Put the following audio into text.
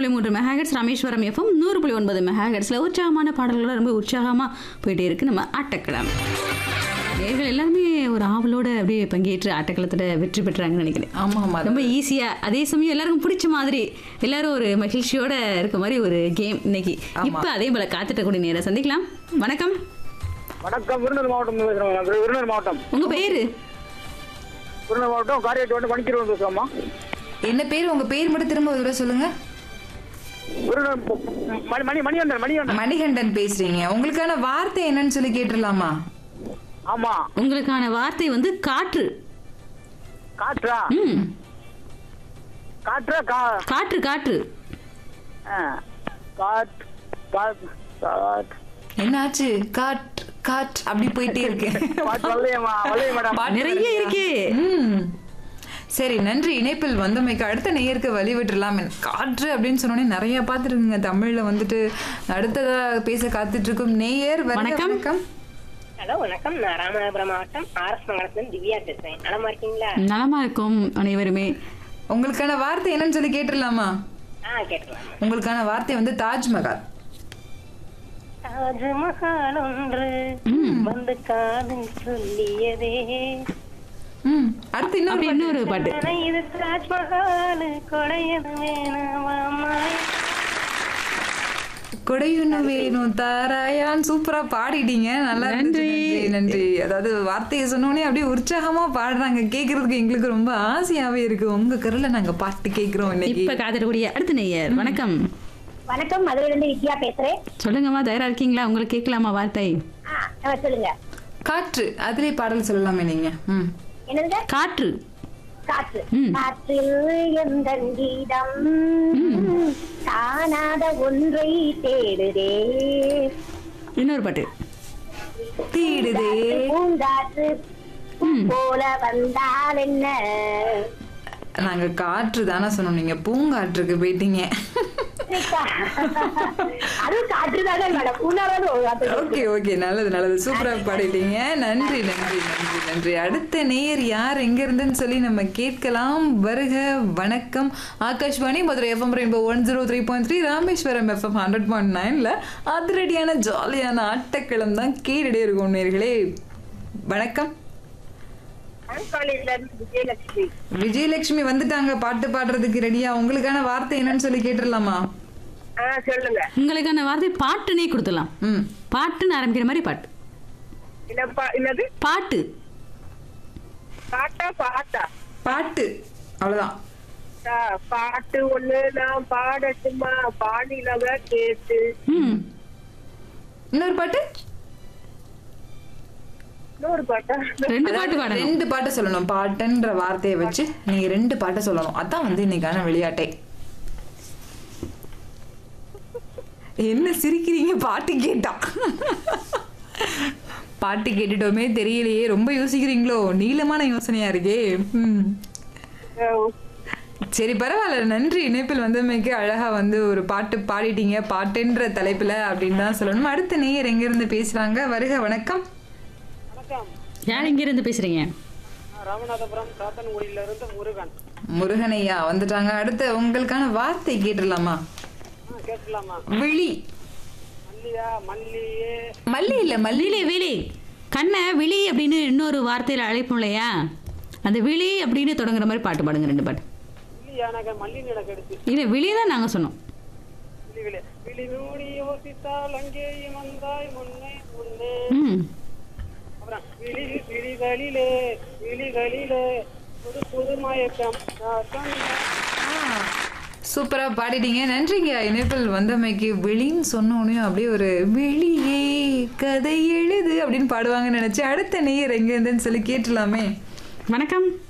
புள்ளி மூன்று megahertz Rameswaram FM நூறு புள்ளி ஒன்பது மெகாஹெட்ஸில் உற்சாகமான பாடல்கள் ரொம்ப உற்சாகமாக போயிட்டே இருக்கு நம்ம ஆட்டக்கிழமை நேர்கள் எல்லாருமே ஒரு ஆவலோட அப்படியே பங்கேற்று ஆட்டக்களத்தில் வெற்றி பெற்றாங்கன்னு நினைக்கிறேன் ஆமா ஆமா ரொம்ப ஈஸியாக அதே சமயம் எல்லாருக்கும் பிடிச்ச மாதிரி எல்லாரும் ஒரு மகிழ்ச்சியோட இருக்க மாதிரி ஒரு கேம் இன்னைக்கு இப்போ அதே போல காத்துட்ட கூடிய நேரம் சந்திக்கலாம் வணக்கம் வணக்கம் விருதுநகர் மாவட்டம் பேசுறோம் நான் விருதுநகர் மாவட்டம் உங்க பேரு விருதுநகர் மாவட்டம் காரியட்டு வந்து பணிக்கிறோம் பேசுறோமா என்ன பேர் உங்க பேர் மட்டும் திரும்ப ஒரு தடவை சொல்லுங்க விருதுநகர் மணி மணி மணிகண்டன் மணிகண்டன் மணிகண்டன் பேசுறீங்க உங்களுக்கான வார்த்தை என்னன்னு சொல்லி கேட்டுடலாமா ஆமா உங்களுக்கான வார்த்தை வந்து காற்று காற்றா ம் காற்றா கா காற்று காற்று ஆ. காட் காட் காட் என்னாச்சு காட் காட் அப்படி போயிட்டே இருக்கு பாட்டு வரலையேம்மா வரலையே மேடம் பாட்டு நிறைய இருக்கே ம். சரி நன்றி இணைப்பில் வந்தமைக்கு அடுத்த நேயருக்கு வழி விட்டுறலாம் காற்று அப்படின்னு சொன்னோடனே நிறைய பார்த்துருக்குங்க தமிழ்ல வந்துட்டு அடுத்ததா பேச காத்துட்டு இருக்கும் நேயர் வருக, வணக்கம். வணக்கம் ஹலோ வணக்கம் நான் ராமநாதபுரம் மாவட்டம் ஆர்எஸ் மங்கலத்துல திவ்யா பேசுறேன் நலமா இருக்கீங்களா நலமா இருக்கும் அனைவருமே உங்களுக்கான வார்த்தை என்னன்னு சொல்லி கேட்டுடலாமா ஆ கேட்கலாம் உங்களுக்கான வார்த்தை வந்து தாஜ்மஹால் தாஜ்மஹால் ஒன்று வந்து காதல் சொல்லியதே ம் அடுத்து இன்னொரு அப்படி இன்னொரு பாட்டு ஆனா இது தாஜ்மஹால் கொடையது வேணாமா கொடையுன்னு வேணும் தாராயான் சூப்பரா பாடிட்டீங்க நல்லா இருந்துச்சு. நன்றி நன்றி அதாவது வார்த்தையை சொன்னோடனே அப்படியே உற்சாகமா பாடுறாங்க கேக்குறதுக்கு எங்களுக்கு ரொம்ப ஆசையாவே இருக்கு உங்க குரல்ல நாங்க பாட்டு கேக்குறோம் இன்னைக்கு இப்ப காத்திடக்கூடிய அடுத்த நேயர் வணக்கம் வணக்கம் மதுரையிலிருந்து வித்யா பேசுறேன் சொல்லுங்கம்மா தயாரா இருக்கீங்களா உங்களுக்கு கேட்கலாமா வார்த்தை ஆ, ஆ, சொல்லுங்க காற்று அதிலே பாடல் சொல்லலாமே நீங்க ம் என்னதுங்க காற்று காற்று ம். காற்றில் எந்த கீதம் காணாத ஒன்றை தேடுதே இன்னொரு பாட்டு தீடுதே பூங்காற்று ம். போல வந்தால் என்ன நாங்க காற்று தானே சொன்னோம் நீங்க பூங்காற்றுக்கு போயிட்டீங்க அதுவும் காற்று தானே மேடம் உணராத ஒரு காற்று. ஓகே ஓகே நல்லது நல்லது சூப்பரா பாடிட்டீங்க நன்றி நன்றி நன்றி நன்றி அடுத்த நேயர் யார் எங்க இருந்துன்னு சொல்லி நம்ம கேட்கலாம் வருக வணக்கம் Akashvani Madurai FM rainbow one zero three point three Rameswaram FM hundred point நைன்ல அதிரடியான ஜாலியான ஆட்டக்கிழம் தான் கேட்டுட்டே இருக்கும் நேர்களே வணக்கம் காலேஜ்ல இருந்து விஜயலட்சுமி விஜயலட்சுமி வந்துட்டாங்க பாட்டு பாடுறதுக்கு ரெடியா உங்களுக்கான வார்த்தை என்னன்னு சொல்லி கேட்டுடலாமா ஆ சொல்லுங்க உங்களுக்கான வார்த்தை பாட்டுனே கொடுத்துடலாம் ம் பாட்டுன்னு ஆரம்பிக்கிற மாதிரி பாட்டு என்னப்பா என்னது பாட்டு பாட்டா பாட்டா பாட்டு அவ்வளவுதான் ஆ, பாட்டு ஒண்ணு நான் பாடட்டுமா பாடினவ கேட்டு ம் இன்னொரு பாட்டு இன்னொரு பாட்டா ரெண்டு பாட்டு அதாவது பாடணும் ரெண்டு பாட்டு சொல்லணும் பாட்டுன்ற வார்த்தையை வச்சு நீங்க ரெண்டு பாட்டை சொல்லணும் அதான் வந்து இன்னைக்கான விளையாட்டே என்ன சிரிக்கிறீங்க பாட்டு கேட்டா பாட்டு கேட்டுட்டோமே தெரியலையே ரொம்ப யோசிக்கிறீங்களோ நீளமான யோசனையா இருக்கே ம். சரி பரவாயில்ல நன்றி இணைப்பில் வந்தமைக்கு அழகா வந்து ஒரு பாட்டு பாடிட்டீங்க பாட்டுன்ற தலைப்புல அப்படின்னு தான் சொல்லணும் அடுத்த நேயர் எங்க இருந்து பேசுறாங்க வருக வணக்கம் வணக்கம் யார் எங்க இருந்து பேசுறீங்க நான் ராமநாதபுரம் சாத்தன்குடியில இருந்து முருகன் முருகனையா வந்துட்டாங்க அடுத்து உங்களுக்கான வார்த்தை கேட்டுடலாமா ஆ, கேட்கலாமா விழி மல்லியா மல்லியே மல்லி இல்ல மல்லி விழி விழி கண்ணை விழி அப்படின்னு இன்னொரு வார்த்தையில அழைப்போம் இல்லையா அந்த விழி அப்படின்னு தொடங்குற மாதிரி பாட்டு பாடுங்க ரெண்டு பாட்டு மல்லியா எனக்கு மல்லி எனக்கு எடுத்து இல்ல விழி தான் நாங்க சொன்னோம் விழி விழி விழி மூடி யோசித்தால் அங்கேயும் வந்தாய் முன்னே முன்னே ம் அப்புறம் விழி விழிகளிலே விழிகளிலே புது புது மயக்கம் நாட்டம் சூப்பரா பாடிட்டீங்க நன்றிங்க இணைப்பில் வந்தமைக்கு விழின்னு சொன்னோடனே அப்படியே ஒரு விழியே கதை எழுது அப்படின்னு பாடுவாங்கன்னு நினைச்சேன் அடுத்த நேயர் எங்க இருந்துன்னு சொல்லி கேட்டலாமே வணக்கம்